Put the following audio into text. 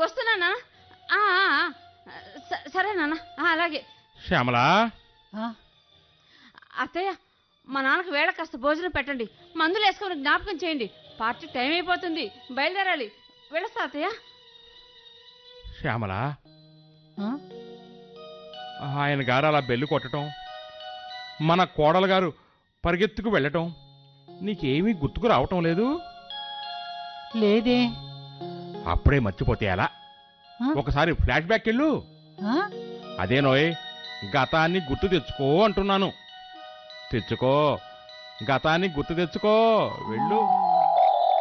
వస్తున్నానా ఆ, ఆ, ఆ. స- సరే నాన్న ఆ, అలాగే శ్యామలా ఆ, అత్తయ్య మా నాన్నకు వేళ కాస్త భోజనం పెట్టండి మందులు వేసుకొని జ్ఞాపకం చేయండి పార్టీ టైం అయిపోతుంది బయలుదేరాలి వెళ్ళొస్తా అత్తయ్య శ్యామలా ఆ? ఆయన గారు అలా బెల్లు కొట్టడం మన కోడలు గారు పరిగెత్తుకు వెళ్ళటం నీకేమీ గుర్తుకు రావటం లేదు లేదే అప్పుడే మర్చిపోతే ఎలా ఆ? ఒకసారి ఫ్లాష్ బ్యాక్ వెళ్ళు ఆ? అదేనోయ్ గతాన్ని గుర్తు తెచ్చుకో అంటున్నాను తెచ్చుకో గతాన్ని గుర్తు తెచ్చుకో వెళ్ళు